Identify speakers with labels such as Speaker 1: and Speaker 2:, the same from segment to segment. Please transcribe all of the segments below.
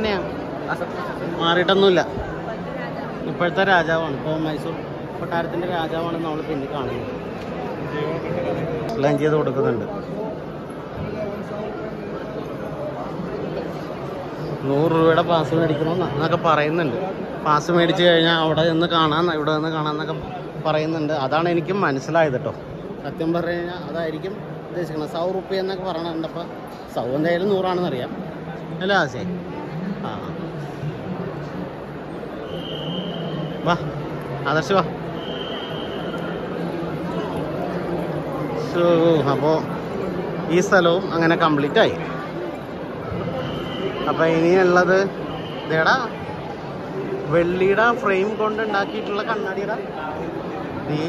Speaker 1: തന്നെയാണ് മാറിയിട്ടൊന്നുമില്ല ഇപ്പോഴത്തെ രാജാവാണ് ഇപ്പോൾ മൈസൂർ കൊട്ടാരത്തിൻ്റെ രാജാവാണ് നമ്മൾ പിന്നെ കാണുന്നത് എല്ലാം ചെയ്ത് കൊടുക്കുന്നുണ്ട് നൂറ് രൂപയുടെ പാസ് മേടിക്കണം എന്നൊക്കെ പറയുന്നുണ്ട് പാസ് മേടിച്ച് കഴിഞ്ഞാൽ അവിടെ നിന്ന് കാണാൻ ഇവിടെ നിന്ന് കാണാമെന്നൊക്കെ പറയുന്നുണ്ട് അതാണ് എനിക്കും മനസ്സിലായത് കേട്ടോ സത്യം പറഞ്ഞു കഴിഞ്ഞാൽ അതായിരിക്കും ഉദ്ദേശിക്കുന്നത് സൗ റുപ്യ എന്നൊക്കെ പറയണുണ്ട് അപ്പോൾ സൗ എന്തായാലും നൂറാണെന്ന് അറിയാം അല്ല ആശേ ആ വാ ആദർശ് വാ സോ അപ്പോൾ ഈ സ്ഥലവും അങ്ങനെ കംപ്ലീറ്റ് ആയി അപ്പോൾ ഇനിയുള്ളത് ഇതേടാ വെള്ളിയുടെ ഫ്രെയിം കൊണ്ട് ഉണ്ടാക്കിയിട്ടുള്ള കണ്ണാടിയുടെ ഈ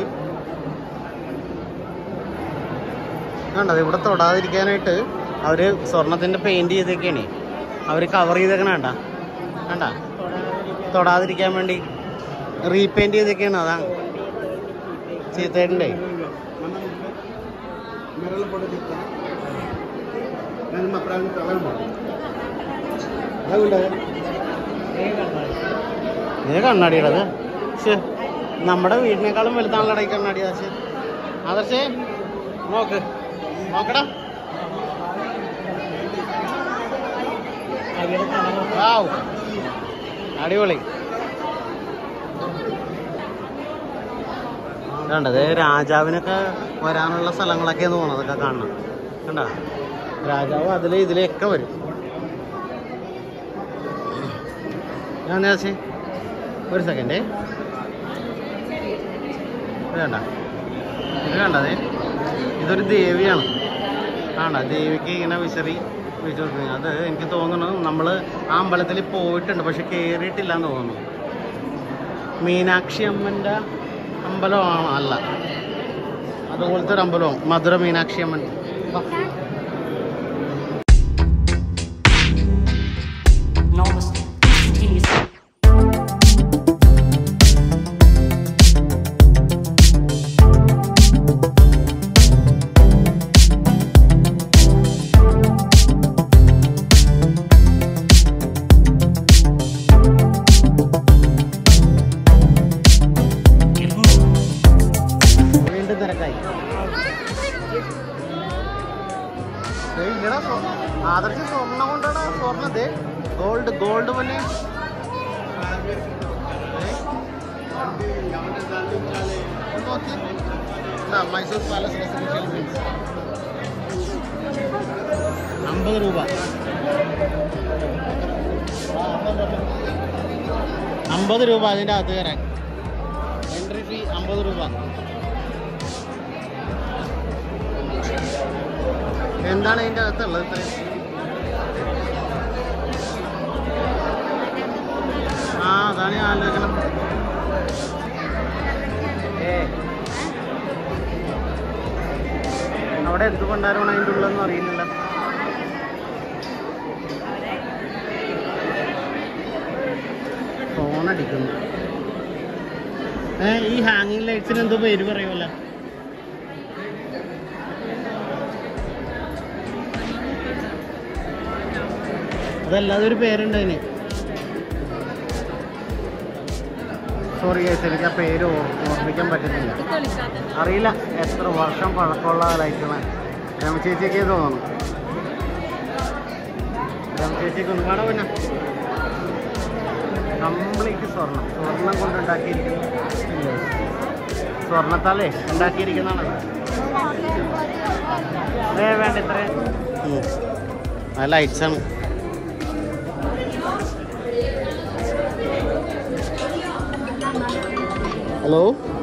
Speaker 1: കണ്ടത് ഇവിടെ തൊടാതിരിക്കാനായിട്ട് അവര് സ്വർണത്തിന്റെ പെയിന്റ് ചെയ്തേക്കാണ് അവര് കവർ ചെയ്തേക്കണ കണ്ട കണ്ട തൊടാതിരിക്കാൻ വേണ്ടി റീപെയിന്റ് ചെയ്തേക്കാണ് അതാണ് ചീത്തേട്ടൻ്റെ ഇത് കണ്ണാടിയുള്ളത് പക്ഷേ നമ്മുടെ വീടിനേക്കാളും വലുതാണല്ലോ ഈ കണ്ണാടി ആശേ ആദർശേ നോക്ക് നോക്കടാ വാവ്. അടിപൊളി കണ്ടത് രാജാവിനൊക്കെ വരാനുള്ള സ്ഥലങ്ങളൊക്കെയാണ് തോന്നുന്നത് അതൊക്കെ കാണണം കണ്ട രാജാവ് അതിലെ ഇതിലെയൊക്കെ വരും ഞാൻ ചേച്ചി ഒരു സെക്കൻഡ് ഇത് കണ്ട ഇത് കണ്ടതേ ഇതൊരു ദേവിയാണ് ആണോ ദേവിക്ക് ഇങ്ങനെ വിശറി വെച്ചു അത് എനിക്ക് തോന്നുന്നു നമ്മൾ ആ അമ്പലത്തിൽ പോയിട്ടുണ്ട് പക്ഷെ കയറിയിട്ടില്ല എന്ന് തോന്നുന്നു മീനാക്ഷി അമ്മൻ്റെ അമ്പലമാണ് അല്ല അതുപോലത്തെ ഒരു അമ്പലവും മധുര മീനാക്ഷി അമ്മൻ വാ.
Speaker 2: Enormous. Instantaneous.
Speaker 1: വീണ്ടും തിരക്കായി ദേ ഇല്ലടാ സ്വർണ്ണം. ആദർശ് സ്വർണ്ണം കൊണ്ടാണ് സ്വർണ്ണത് ഗോൾഡ് ഗോൾഡ് പോലെ മൈസൂർ പാലസ് റെസിഡൻഷ്യൽ മീൻസ് അമ്പത് രൂപ അമ്പത് രൂപ അതിൻ്റെ അകത്ത് കയറാൻ എൻട്രി ഫീ അമ്പത് രൂപ എന്താണ് ഇതിൻ്റെ അകത്തുള്ളത് ഇത്രയും ആ അതാണ് ഞാൻ ആലോചിക്കണം ഏ അവിടെ എന്ത് കൊണ്ടാരാണ് അതിൻ്റെ ഉള്ളതെന്ന് അറിയില്ലല്ലോ ഫോണടിക്കുന്നു ഏ ഈ ഹാങ്ങിങ് ലൈറ്റ്സിന് എന്തോ പേര് പറയുമല്ലോ അതല്ലാതെ ഒരു പേരുണ്ട് അതിന് സോറി ഗൈസ് എനിക്ക് ആ പേര് ഓർ- ഓർമ്മിക്കാൻ പറ്റുന്നില്ല അറിയില്ല എത്ര വർഷം പഴക്കമുള്ള ലൈറ്റുകളാണ് രമ ചേച്ചിയൊക്കെ തോന്നുന്നു രമ ചേച്ചിക്ക് ഒന്ന് കാണാൻ പിന്നെ കംപ്ലീറ്റ് സ്വർണം സ്വർണം കൊണ്ട് ഉണ്ടാക്കിയിരിക്കുന്നു സ്വർണത്താലേ ഉണ്ടാക്കിയിരിക്കുന്നതാണത് ഏ വേണ്ട ഇത്രയും ആ ലൈറ്റ്സ് ആണ് ഹലോ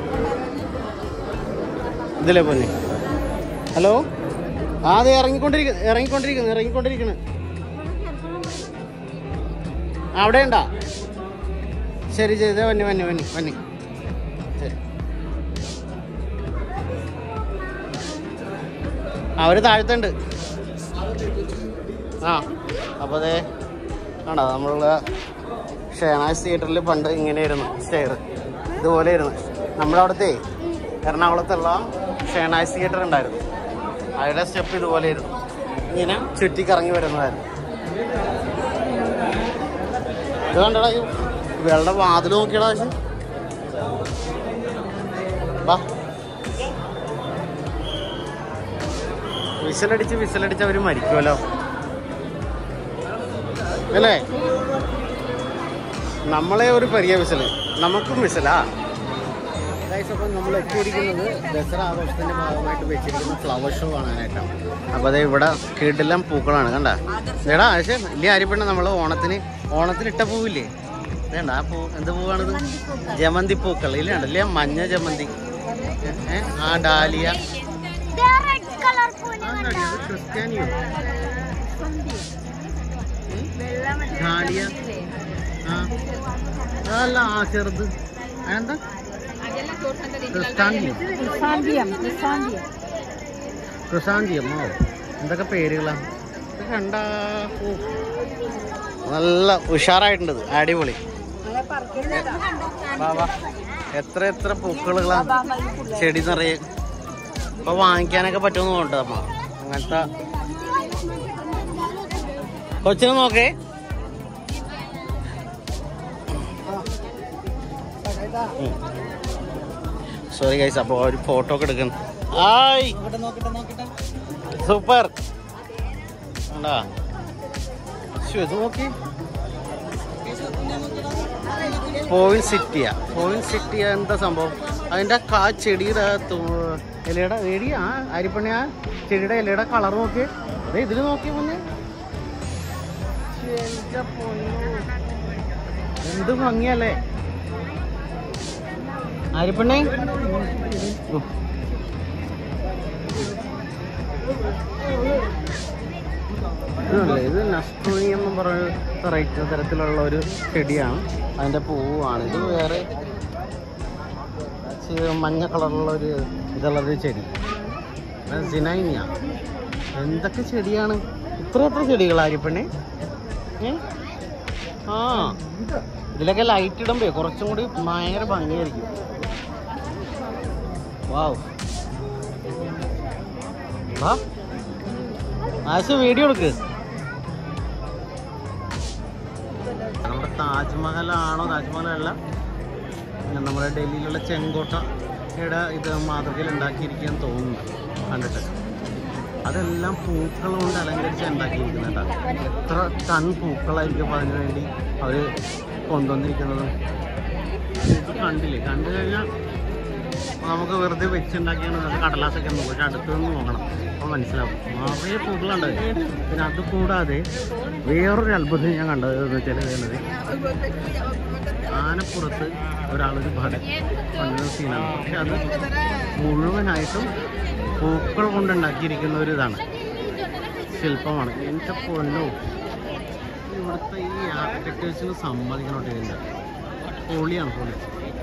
Speaker 1: ഇതിലെ പോലെ ഹലോ ആ അതെ ഇറങ്ങിക്കൊണ്ടിരിക്കുന്നു ഇറങ്ങിക്കൊണ്ടിരിക്കുന്നു ഇറങ്ങിക്കൊണ്ടിരിക്കുന്നു അവിടെ ഉണ്ടാ ശരി ശരി ഇതേ വന്നി വന്നി വന്നി വന്നി ശരി അവര് താഴത്തുണ്ട് ആ അപ്പോൾ അതെ ആണോ നമ്മളുള്ള ഷേനാസ് തിയേറ്ററിൽ പണ്ട് ഇങ്ങനെയായിരുന്നു സ്റ്റെയർ ഇതുപോലെ ആയിരുന്നു നമ്മുടെ അവിടുത്തെ എറണാകുളത്തുള്ള ഷേനാസ് തിയേറ്റർ ഉണ്ടായിരുന്നു അതിയുടെ സ്റ്റെപ്പ് ഇതുപോലെ ആയിരുന്നു ഇങ്ങനെ ചുറ്റിക്കറങ്ങി വരുന്നതായിരുന്നു കണ്ടടാ ഈ വെള്ളം വാതിൽ നോക്കിയടാ പക്ഷെ വാ വിസലടിച്ച് വിസലടിച്ച് അവര് മരിക്കുമല്ലോ അല്ലേ നമ്മളെ ഒരു പെരിയ വിസല് നമുക്കും വിസലാ ഗൈസ് അപ്പം നമ്മൾ എത്തിയിരിക്കുന്നത് ദസറ ആഘോഷത്തിന്റെ ഭാഗമായിട്ട് വെച്ചിരിക്കുന്ന ഫ്ലവർ ഷോ കാണാനായിട്ടാണ് അപ്പോൾ അത് ഇവിടെ കീട്ടിലെല്ലാം പൂക്കളാണ് കണ്ട എടാ പക്ഷേ വലിയ അരിപ്പെണ്ണ നമ്മൾ ഓണത്തിന് ഓണത്തിന് ഇട്ട പൂവില്ലേ വേണ്ട ആ പൂ എന്ത് പൂവാണിത് ജമന്തി പൂക്കൾ ഇല്ലേ മഞ്ഞ ജമന്തി ഏ ആ ഡാലിയ
Speaker 3: റെഡ് കളർ പൂവിനെ
Speaker 1: അതെന്താടി, ഇത് ക്രിസ്ത്യാനിയോ ഡാലിയ ആ അതല്ല ആ ചെറുത് അതെന്താ ക്രിസ്താനിയോ
Speaker 3: ക്രിസാന്തിയം ക്രിസാന്തിയം
Speaker 1: ക്രിസാന്തിയം ഓ എന്തൊക്കെ പേരുകളാണ് ഇത് കണ്ടാ ഓ. നല്ല ഉഷാറായിട്ടുണ്ട് ഇത്. അടിപൊളി വാ, വാ. എത്ര എത്ര പൂക്കളുകളാ ചെടി നിറയെ ഇപ്പൊ വാങ്ങിക്കാനൊക്കെ പറ്റുമെന്ന് തോന്നുന്നു അമ്മ അങ്ങനത്തെ കൊച്ചിനെ നോക്കേ സോറി ഗൈസ് അപ്പോൾ ഒരു ഫോട്ടോ ഒക്കെ എടുക്കണം ആയ് സൂപ്പർ കണ്ടാ ശ്ശോ, ഇത് നോക്കി പോയിന്റ് സിറ്റിയാ പോയിന്റ് സിറ്റിയ എന്താ സംഭവം അതിന്റെ കാ ചെടിയുടെ തു- ഇലയുടെ എടി ആ അരിപ്പണി ആ ചെടിയുടെ ഇലയുടെ കളർ നോക്കി അതെ ഇതില് നോക്കി മുന്നേ എന്റെ പൊന്നോ. എന്ത് ഭംഗിയല്ലേ അരിപ്പണ്ണേ ഉം. ഇതല്ലേ ഇത് നസ്ട്രോണിയം എന്ന് പറയുന്ന വെറൈറ്റി തരത്തിലുള്ള ഒരു ചെടിയാണ് അതിൻ്റെ പൂവാണ് ഇത് വേറെ ചെ- മഞ്ഞ കളറുള്ള ഒരു ഇതുള്ളൊരു ചെടി സിനൈനിയ എന്തൊക്കെ ചെടിയാണ് ഇത്ര എത്ര ചെടികൾ ആര്യപ്പെണ്ണേ ഏ ആ ഇതിലൊക്കെ ലൈറ്റ് ഇടുമ്പോ കുറച്ചും കൂടി ഭയങ്കര ഭംഗിയായിരിക്കും വാവ് വാ ആശ വീഡിയോ എടുക്ക് നമ്മുടെ താജ്മഹലാണോ താജ്മഹലല്ല പിന്നെ നമ്മുടെ ഡൽഹിയിലുള്ള ചെങ്കോട്ടയുടെ ഇത് മാതൃകയിൽ ഉണ്ടാക്കിയിരിക്കുകയെന്ന് തോന്നുന്നു കണ്ടിട്ട് അതെല്ലാം പൂക്കൾ കൊണ്ട് അലങ്കരിച്ച് ഉണ്ടാക്കിയിരിക്കുന്നത് കേട്ടോ എത്ര ടൺ പൂക്കളായിരിക്കും അപ്പോൾ അതിന് വേണ്ടി അവർ കൊണ്ടുവന്നിരിക്കുന്നത് ഇത് കണ്ടില്ലേ കണ്ടു കഴിഞ്ഞാൽ നമുക്ക് വെറുതെ വെച്ചുണ്ടാക്കിയാണ് അത് കടലാസൊക്കെ നോക്കും പക്ഷെ അടുത്ത് നിന്ന് നോക്കണം അപ്പോൾ മനസ്സിലാവും നിറയെ പൂക്കളുണ്ട് പിന്നെ അത് കൂടാതെ വേറൊരു അത്ഭുതം ഞാൻ കണ്ടത് എന്ന് വെച്ചാൽ ചെയ്യുന്നത് ആനപ്പുറത്ത് ഒരാളൊരു ഭടൻ കൊണ്ടുവന്ന സീനാണ് പക്ഷെ അത് മുഴുവനായിട്ടും പൂക്കൾ കൊണ്ടുണ്ടാക്കിയിരിക്കുന്ന ഒരു ഇതാണ് ശില്പമാണ് എൻ്റെ പൊന്നോ ഇവിടുത്തെ ഈ ആർക്കിടെക്ടേഴ്സിന് സമ്മതിക്കണോട്ട് ഇതിൻ്റെ പൊളിയാണ് പൊളി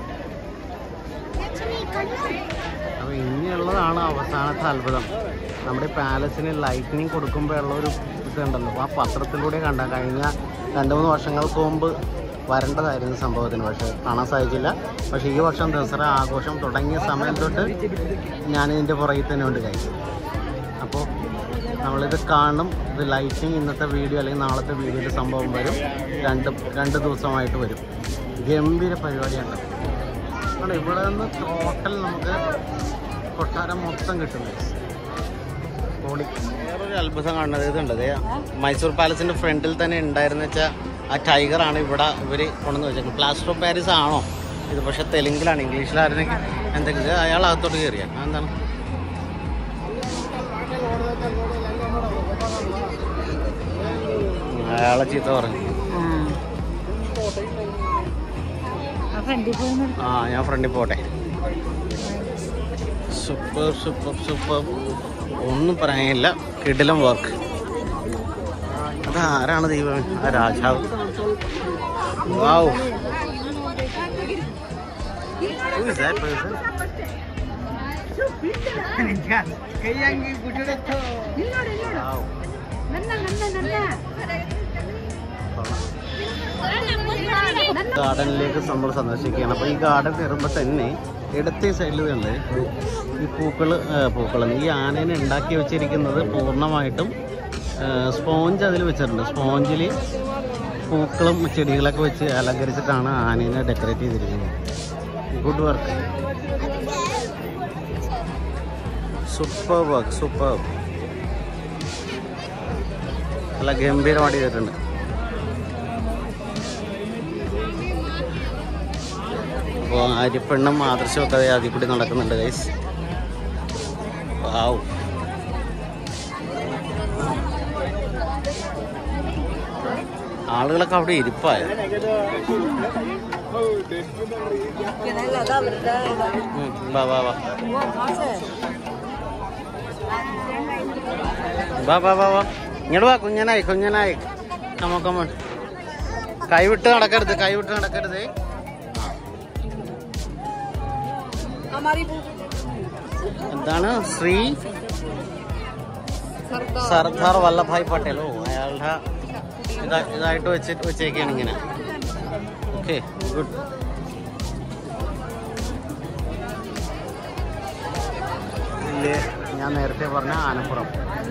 Speaker 1: അപ്പോൾ ഇനിയുള്ളതാണ് അവസാനത്തെ അത്ഭുതം നമ്മുടെ പാലസിന് ലൈറ്റിനിങ് കൊടുക്കുമ്പോഴുള്ള ഒരു ഇതുണ്ടല്ലോ ആ പത്രത്തിലൂടെ കണ്ട കഴിഞ്ഞ രണ്ട് മൂന്ന് വർഷങ്ങൾക്ക് മുമ്പ് വരേണ്ടതായിരുന്നു സംഭവത്തിന് പക്ഷേ കാണാൻ സാധിച്ചില്ല പക്ഷേ ഈ വർഷം ദസറ ആഘോഷം തുടങ്ങിയ സമയം തൊട്ട് ഞാനിതിൻ്റെ പുറകിൽ തന്നെ ഉണ്ട് കഴിച്ചു അപ്പോൾ നമ്മളിത് കാണും ഇത് ലൈറ്റിംഗ് ഇന്നത്തെ വീഡിയോ അല്ലെങ്കിൽ നാളത്തെ വീഡിയോയിൽ സംഭവം വരും രണ്ട് രണ്ട് ദിവസമായിട്ട് വരും ഗംഭീര പരിപാടിയാണ് ആണ് ഇവിടെ നിന്ന് ടോട്ടൽ നമുക്ക് കൊട്ടാരം മൊത്തം കിട്ടുന്നത് പൊളി വേറൊരു അത്ഭുതം കാണുന്നത് ഇതുണ്ട് ദേ മൈസൂർ പാലസിന്റെ ഫ്രണ്ടിൽ തന്നെ ഉണ്ടായിരുന്ന വെച്ചാൽ ആ ടൈഗർ ആണ് ഇവിടെ ഇവർ കൊണ്ടുവന്ന് വെച്ചേക്കുന്നത് പ്ലാസ്റ്റർ ഓഫ് പാരീസ് ആണോ ഇത് പക്ഷെ തെലുങ്കിലാണ് ഇംഗ്ലീഷിലായിരുന്നെങ്കിൽ എന്തെങ്കിലും അയാൾ അകത്തോട്ട് കയറിയ എന്താണ് അയാളെ ചീത്ത പറഞ്ഞു
Speaker 3: ഫ്രണ്ടിൽ പോയി
Speaker 1: ആ ഞാൻ ഫ്രണ്ടിൽ പോട്ടെ സൂപ്പർ സൂപ്പർ സൂപ്പർ ഒന്നും പറയാനില്ല കിടിലം വർക്ക് അത് ആരാണ് ദൈവം ആ രാജാവ് വാവ് Who is that person? Wow. ഗാർഡനിലേക്ക് നമ്മൾ സന്ദർശിക്കുകയാണ് അപ്പോൾ ഈ ഗാർഡൻ കയറുമ്പോൾ തന്നെ ഇടത്തെ സൈഡിൽ തന്നെ ഈ പൂക്കൾ പൂക്കൾ ഈ ആനേനെ ഉണ്ടാക്കി വെച്ചിരിക്കുന്നത് പൂർണ്ണമായിട്ടും സ്പോഞ്ച് അതിൽ വെച്ചിട്ടുണ്ട് സ്പോഞ്ചിൽ പൂക്കളും ചെടികളൊക്കെ വെച്ച് അലങ്കരിച്ചിട്ടാണ് ആനയെ ഡെക്കറേറ്റ് ചെയ്തിരിക്കുന്നത് good work super work super നല്ല ഗംഭീരമായിട്ട് ചെയ്തിട്ടുണ്ട് അപ്പോൾ അരിപ്പെണ്ണും ആദർശവും ഒക്കെ ദേ അതിൽ കൂടി നടക്കുന്നുണ്ട് ഗൈസ് വാവ് ആളുകളൊക്കെ അവിടെ ഇരിപ്പായ ഉം, വാ വാ വാ വാ വാ വാ വാ ഇങ്ങോട്ട് വാ കുഞ്ഞനായി കുഞ്ഞനായി കമോ കമോൺ കൈവിട്ട് നടക്കരുത് കൈവിട്ട് നടക്കരുത് എന്താണ് ശ്രീ സർദാർ വല്ലഭായ് പട്ടേൽ ഓ അയാളുടെ ഇതാ ഇതായിട്ട് വെച്ചിട്ട് വെച്ചേക്കാണ് ഇങ്ങനെ ഓക്കെ ഗുഡ് ഇല്ലേ ഞാൻ നേരത്തെ പറഞ്ഞ ആനപ്പുറം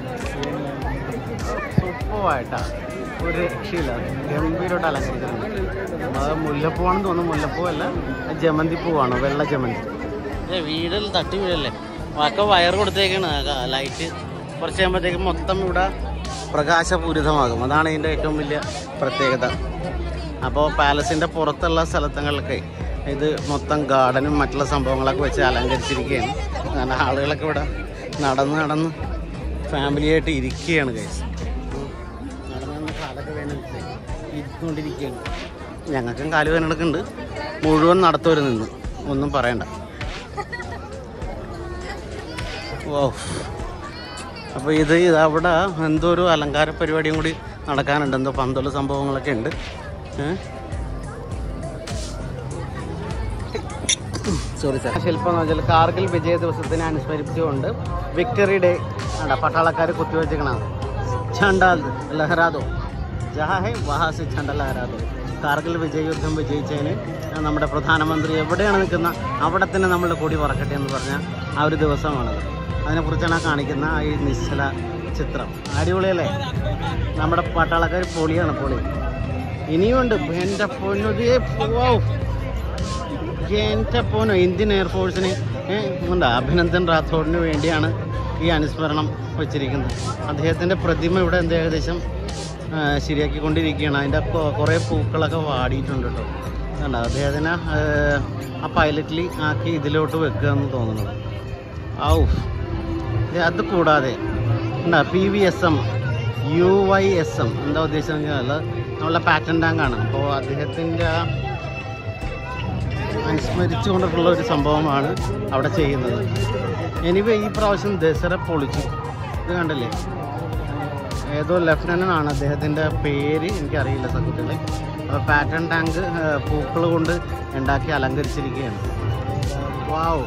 Speaker 1: സൂപ്പറായിട്ടാ ഒരു രക്ഷയില്ല ഗംഭീരമായിട്ട് അലങ്കരിച്ചിട്ടുണ്ട് അത് മുല്ലപ്പൂവാണെന്ന് തോന്നുന്നു മുല്ലപ്പൂ അല്ല അത് ജമന്തി പൂവാണ് വെള്ള ജമന്തി ഏ വീടിൽ തട്ടി വീഴല്ലേ ഒക്കെ വയർ കൊടുത്തേക്കാണ് ലൈറ്റ് കുറച്ച് കഴിയുമ്പോഴത്തേക്കും മൊത്തം ഇവിടെ പ്രകാശപൂരിതമാകും അതാണ് ഇതിൻ്റെ ഏറ്റവും വലിയ പ്രത്യേകത അപ്പോൾ പാലസിൻ്റെ പുറത്തുള്ള സ്ഥലത്തങ്ങളിലൊക്കെ ഇത് മൊത്തം ഗാർഡനും മറ്റുള്ള സംഭവങ്ങളൊക്കെ വെച്ച് അലങ്കരിച്ചിരിക്കുകയാണ് കാരണം ആളുകളൊക്കെ ഇവിടെ നടന്ന് നടന്ന് ഫാമിലിയായിട്ട് ഇരിക്കുകയാണ് കൈസ് നടന്ന് നടന്ന് കാലൊക്കെ വേദനിച്ച് ഇരുന്നുകൊണ്ടിരിക്കുകയാണ് ഞങ്ങൾക്കും കാല് വേദന എടുക്കുന്നുണ്ട് മുഴുവൻ നടത്തവർ നിന്ന് ഒന്നും പറയണ്ട ഓ അപ്പോൾ ഇത് ഇത് അവിടെ എന്തോ ഒരു അലങ്കാര പരിപാടിയും കൂടി നടക്കാനുണ്ട് എന്തോ പന്തല് സംഭവങ്ങളൊക്കെ ഉണ്ട് സോറി സാർ ശില്പം എന്ന് വെച്ചാൽ കാർഗിൽ വിജയ ദിവസത്തിനെ അനുസ്മരിപ്പിച്ചുകൊണ്ട് വിക്ടറി ഡേ ആണ് പട്ടാളക്കാർ കുത്തിവെച്ചിരിക്കണം ഝണ്ട ലഹരാദോ ജഹാ ഹെ വഹാ സെ ഝണ്ട ലഹരാദോ കാർഗിൽ വിജയ യുദ്ധം വിജയിച്ചതിന് നമ്മുടെ പ്രധാനമന്ത്രി എവിടെയാണ് നിൽക്കുന്ന അവിടെ തന്നെ നമ്മളുടെ കൊടി പറക്കട്ടെ എന്ന് പറഞ്ഞ ആ ഒരു ദിവസമാണത് അതിനെക്കുറിച്ചാണ് ആ കാണിക്കുന്ന ആ ഈ നിശ്ചല ചിത്രം അടിപൊളിയല്ലേ നമ്മുടെ പട്ടാളക്കാർ പൊളിയാണ് പൊളി ഇനിയുണ്ട് എൻ്റെ പൊന്നുതിയെ പോവാ എൻ്റെ പോനോ ഇന്ത്യൻ എയർഫോഴ്സിന് ഉണ്ട് അഭിനന്ദൻ റാത്തോഡിന് വേണ്ടിയാണ് ഈ അനുസ്മരണം വെച്ചിരിക്കുന്നത് അദ്ദേഹത്തിൻ്റെ പ്രതിമ ഇവിടെ എന്ത് ഏകദേശം ആ, ശരിയാക്കിക്കൊണ്ടിരിക്കുകയാണ് അതിൻ്റെ കൊ- കുറേ പൂക്കളൊക്കെ വാടിയിട്ടുണ്ട് കേട്ടോ കണ്ടോ അദ്ദേഹത്തിനെ ആ, ആ പൈലറ്റിൽ ആക്കി ഇതിലോട്ട് വെക്കുക എന്ന് തോന്നുന്നത് ഔ ഇത് അത് കൂടാതെ എന്താ P V S M U Y S M എന്താ ഉദ്ദേശം വെച്ചാൽ നമ്മളെ പാറ്റൻ ടാങ്കാണ് അപ്പോൾ അദ്ദേഹത്തിൻ്റെ ആ അനുസ്മരിച്ചുകൊണ്ടിട്ടുള്ള ഒരു സംഭവമാണ് അവിടെ ചെയ്യുന്നത് എനിവേ ഈ പ്രാവശ്യം ദസറ പൊളിച്ചു ഇത് കണ്ടല്ലേ ഏതോ ലെഫ്റ്റനൻ്റ് ആണ് അദ്ദേഹത്തിൻ്റെ പേര് എനിക്കറിയില്ല സത്യത്തിൽ അപ്പോൾ പാറ്റൺ ടാങ്ക് പൂക്കൾ കൊണ്ട് ഉണ്ടാക്കി അലങ്കരിച്ചിരിക്കുകയാണ് വാവ്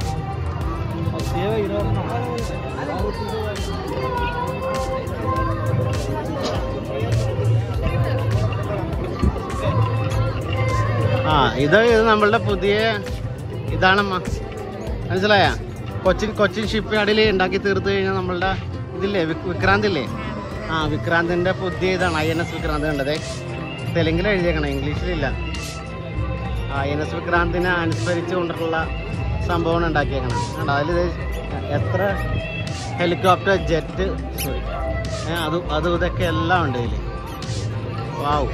Speaker 1: ആ ഇത് ഇത് നമ്മളുടെ പുതിയ ഇതാണമ്മ മനസ്സിലായ കൊച്ചിൻ കൊച്ചിൻ ഷിപ്പ് യാർഡിൽ ഉണ്ടാക്കി തീർത്ത് കഴിഞ്ഞാൽ നമ്മളുടെ ഇതില്ലേ വിക്- വിക്രാന്ത് ഇല്ലേ ആ വിക്രാന്തിൻ്റെ പുതിയ ഇതാണ് ഐ എൻ എസ് വിക്രാന്ത് കണ്ടതേ തെലുങ്കിൽ എഴുതിയേക്കണം ഇംഗ്ലീഷിലില്ല ഐ എൻ എസ് വിക്രാന്തിനെ അനുസ്മരിച്ച് കൊണ്ടിട്ടുള്ള സംഭവമാണ് ഉണ്ടാക്കിയേക്കണം കണ്ടോ അതിൽ എത്ര ഹെലികോപ്റ്റർ ജെറ്റ് സോറി അത് അതും ഇതൊക്കെ എല്ലാം ഉണ്ട് ഇതിൽ വാവ്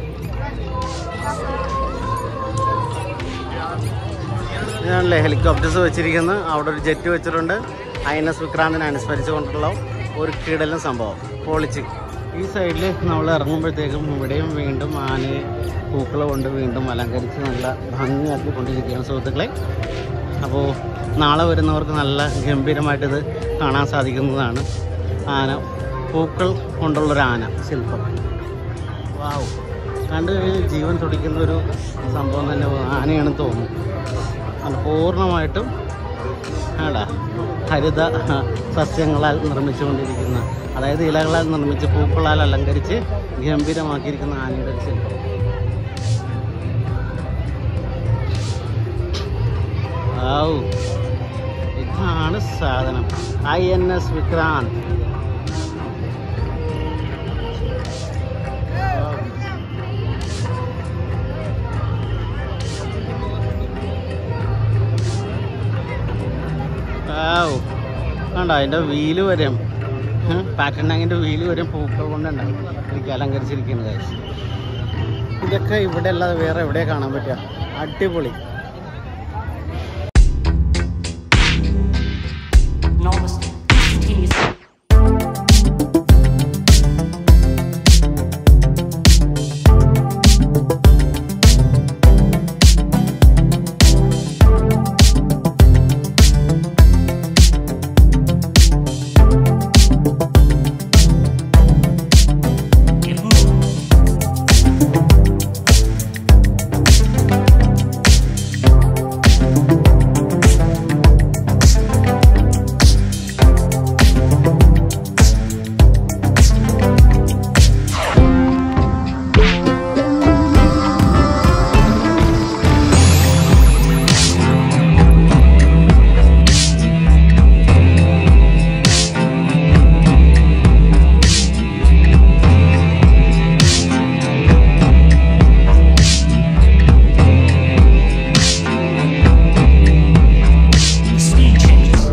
Speaker 1: ഇതാണല്ലേ ഹെലികോപ്റ്റേഴ്സ് വെച്ചിരിക്കുന്നത് അവിടെ ഒരു ജെറ്റ് വെച്ചിട്ടുണ്ട് ഐ എൻ എസ് വിക്രാന്തിനെ അനുസ്മരിച്ചുകൊണ്ടുള്ള ഒരു കിടലും സംഭവം പൊളിച്ച് ഈ സൈഡിൽ നമ്മൾ ഇറങ്ങുമ്പോഴത്തേക്കും ഇവിടെയും വീണ്ടും ആനയെ പൂക്കൾ കൊണ്ട് വീണ്ടും അലങ്കരിച്ച് നല്ല ഭംഗിയാക്കി കൊണ്ടിരിക്കുകയാണ് സുഹൃത്തുക്കളെ അപ്പോൾ നാളെ വരുന്നവർക്ക് നല്ല ഗംഭീരമായിട്ടിത് കാണാൻ സാധിക്കുന്നതാണ് ആന പൂക്കൾ കൊണ്ടുള്ളൊരു ആന ശില്പം വാവ് കണ്ടു കഴിഞ്ഞാൽ ജീവൻ തുടിക്കുന്ന ഒരു സംഭവം തന്നെ ആനയാണെന്ന് തോന്നുന്നു അത് പൂർണ്ണമായിട്ടും ആടാ ഹരിത സസ്യങ്ങളാൽ നിർമ്മിച്ചുകൊണ്ടിരിക്കുന്ന അതായത് ഇലകളാൽ നിർമ്മിച്ച് പൂക്കളാൽ അലങ്കരിച്ച് ഗംഭീരമാക്കിയിരിക്കുന്ന ആനയുടെ ഒരു ശില്പം ഔ ഇതാണ് സാധനം ഐ എൻ എസ് വിക്രാന്ത് കണ്ടോ അതിൻ്റെ വീല് വരെ പാക്കൻ ടാങ്കിൻ്റെ വീല് വരെ പൂക്കൾ കൊണ്ടുണ്ടായി എനിക്ക് അലങ്കരിച്ചിരിക്കുന്നത് guys. ഇതൊക്കെ ഇവിടെ അല്ലാതെ വേറെ എവിടെ കാണാൻ പറ്റുക അടിപൊളി
Speaker 2: Enormous. Instantaneous. Give move. The speed changes.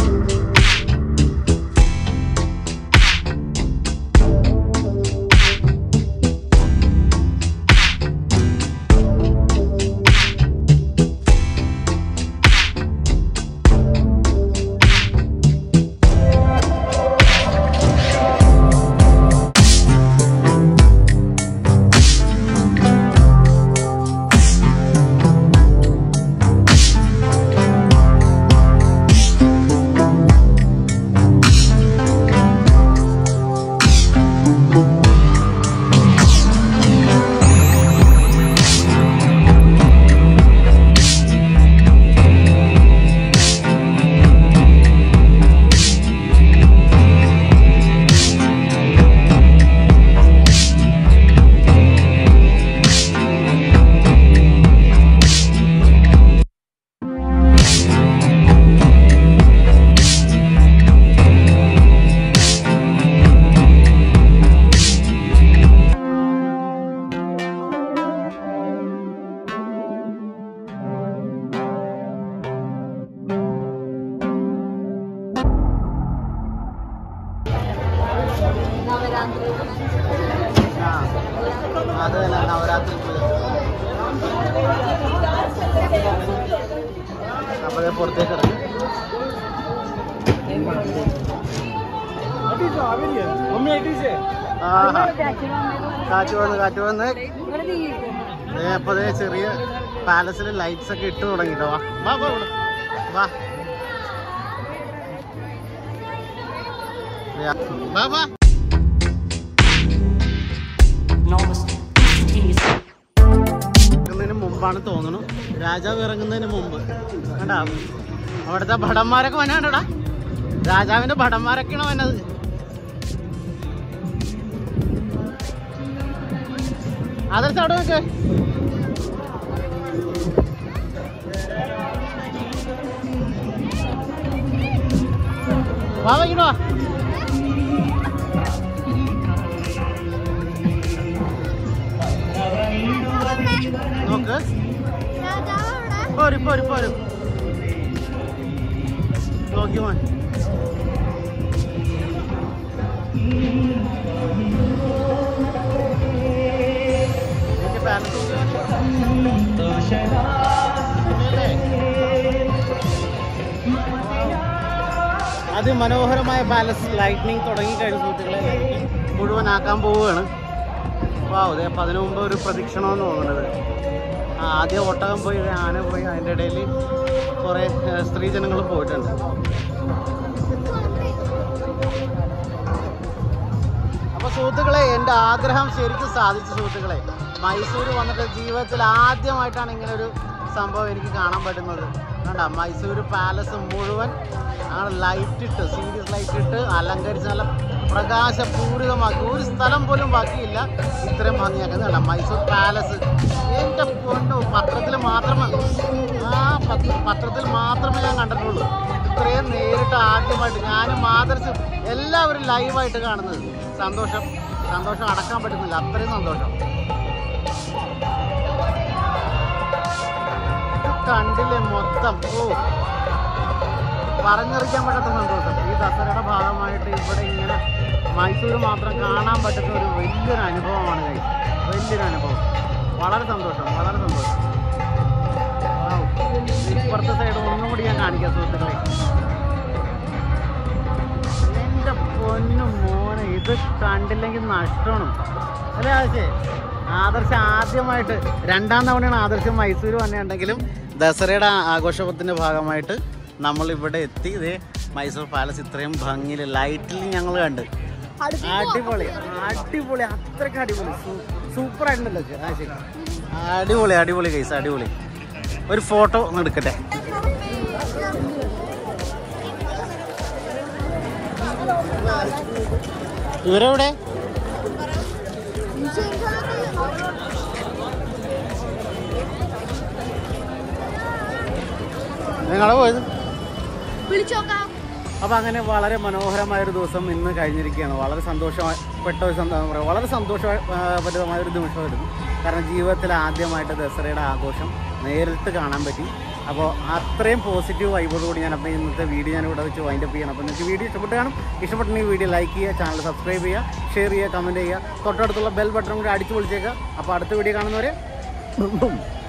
Speaker 1: ആ അത് തന്നെ നവരാത്രി പൂജ അപ്പോഴേ പുറത്തേക്ക് ഇറങ്ങി ആഹാ. കാറ്റ് വന്ന് കാറ്റ് വന്ന് ദേ അപ്പൊ ദേ ചെറിയ പാലസിൽ ലൈറ്റ്സ് ഒക്കെ ഇട്ട് തുടങ്ങിട്ടോ വാ വാ വാ ഇവിടെ. വാ വാ വാ
Speaker 2: Enormous. Instantaneous.
Speaker 1: ഇറങ്ങുന്നതിന് മുമ്പാണ് തോന്നുന്നു രാജാവ് ഇറങ്ങുന്നതിന് മുമ്പ് കണ്ടാ അവിടുത്തെ ഭടന്മാരൊക്കെ വന്നാണ്ടടാ രാജാവിന്റെ ഭടന്മാരൊക്കെയാണ് വന്നത് അതർസ് അവിടെ നോക്ക് വാ വൈകിട്ടോ നോക്ക് പോരും പോരും പോരും നോക്കി മോൻ ഇതിന്റെ balance ഇല്ലേ? അതിമനോഹരമായ പാലസ് ലൈറ്റ്നിങ് തുടങ്ങി കഴിഞ്ഞ സുഹൃത്തുക്കളെ ലൈറ്റിംഗ് മുഴുവനാക്കാൻ പോവുകയാണ് വാ അതെ അപ്പം അതിനു മുമ്പ് ഒരു പ്രദക്ഷിണമെന്ന് തോന്നുന്നത് ആ, ആദ്യം ഒട്ടകം പോയി ഇത് ആന പോയി അതിൻ്റെ ഇടയിൽ കുറേ സ്ത്രീജനങ്ങൾ പോയിട്ടുണ്ട് അപ്പോൾ സുഹൃത്തുക്കളെ എൻ്റെ ആഗ്രഹം ശരിക്കും സാധിച്ചു സുഹൃത്തുക്കളെ മൈസൂർ വന്നിട്ട് ജീവിതത്തിൽ ആദ്യമായിട്ടാണ് ഇങ്ങനെ ഒരു സംഭവം എനിക്ക് കാണാൻ പറ്റുന്നത് കണ്ട മൈസൂർ പാലസ് മുഴുവൻ ആണ് ലൈറ്റ് ഇട്ട് സീരീസ് ലൈറ്റ് ഇട്ട് അലങ്കരിച്ച് നല്ല പ്രകാശപൂരിതമാക്കി ഒരു സ്ഥലം പോലും ബാക്കിയില്ല ഇത്രയും ഭംഗിയാക്കുന്നത് കണ്ട മൈസൂർ പാലസ് എൻ്റെ പൊന്നു പത്രത്തിൽ മാത്രമേ ആ പത്ര- പത്രത്തിൽ മാത്രമേ ഞാൻ കണ്ടിട്ടുള്ളൂ ഇത്രയും നേരിട്ട് ആദ്യമായിട്ട് ഞാനും മാതൃസും എല്ലാവരും ലൈവായിട്ട് കാണുന്നത് സന്തോഷം സന്തോഷം അടക്കാൻ പറ്റുന്നില്ല അത്രയും സന്തോഷം ഇത് കണ്ടില്ലേ മൊത്തം ഓ പറഞ്ഞറിയിക്കാൻ പറ്റാത്ത സന്തോഷം ഈ ദസറയുടെ ഭാഗമായിട്ട് ഇവിടെ ഇങ്ങനെ മൈസൂർ മാത്രം കാണാൻ പറ്റുന്ന ഒരു വലിയൊരു അനുഭവമാണ് guys. വലിയൊരു അനുഭവം വളരെ സന്തോഷം വളരെ സന്തോഷം Wow. ഇപ്പുറത്തെ സൈഡ് ഒന്നും കൂടി ഞാൻ കാണിക്കാം സുഹൃത്തുക്കളെ എന്റെ പൊന്നു മോനെ ഇത് കണ്ടില്ലെങ്കിൽ നഷ്ടമാണ് അല്ലേ ആശേ ആദർശം ആദ്യമായിട്ട് രണ്ടാം തവണയാണ് ആദർശം മൈസൂർ വന്നിട്ടുണ്ടെങ്കിലും ദസറയുടെ ആഘോഷത്തിന്റെ ഭാഗമായിട്ട് നമ്മൾ ഇവിടെ എത്തി ഇത് മൈസൂർ പാലസ് ഇത്രയും ഭംഗിയിൽ ലൈറ്റിൽ ഞങ്ങൾ കണ്ട് അടിപൊളി അടിപൊളി അത്രയ്ക്ക് അടിപൊളി സൂപ്പർ ആയിട്ടുണ്ടല്ലോ ആ ശരി അടിപൊളി അടിപൊളി കേസ് അടിപൊളി ഒരു ഫോട്ടോ ഒന്ന് എടുക്കട്ടെ ഇവരെവിടെ നിങ്ങളെ പോയത്
Speaker 3: വിളിച്ചോക്കാം
Speaker 1: അപ്പോൾ അങ്ങനെ വളരെ മനോഹരമായ ഒരു ദിവസം ഇന്ന് കഴിഞ്ഞിരിക്കുകയാണ് വളരെ സന്തോഷപ്പെട്ട ഒരു സന്ത- എന്താ പറയുക, വളരെ സന്തോഷപരിതമായ ഒരു നിമിഷമായിരുന്നു കാരണം ജീവിതത്തിൽ ആദ്യമായിട്ട് ദസറയുടെ ആഘോഷം നേരിട്ട് കാണാൻ പറ്റി അപ്പോൾ അത്രയും പോസിറ്റീവ് വൈബോടുകൂടി ഞാൻ അപ്പോൾ ഇന്നത്തെ വീഡിയോ ഞാൻ ഇവിടെ വെച്ച് വൈൻഡപ്പ് ചെയ്യണം അപ്പോൾ നിങ്ങൾക്ക് വീഡിയോ ഇഷ്ടപ്പെട്ട് കാണും ഇഷ്ടപ്പെട്ടെങ്കിൽ വീഡിയോ ലൈക്ക് ചെയ്യുക ചാനൽ സബ്സ്ക്രൈബ് ചെയ്യുക ഷെയർ ചെയ്യുക കമൻറ്റ് ചെയ്യുക തൊട്ടടുത്തുള്ള ബെൽ ബട്ടൺ കൂടി അടിച്ചു പൊളിച്ചേക്കുക അപ്പോൾ അടുത്ത വീഡിയോ കാണുന്നവരെ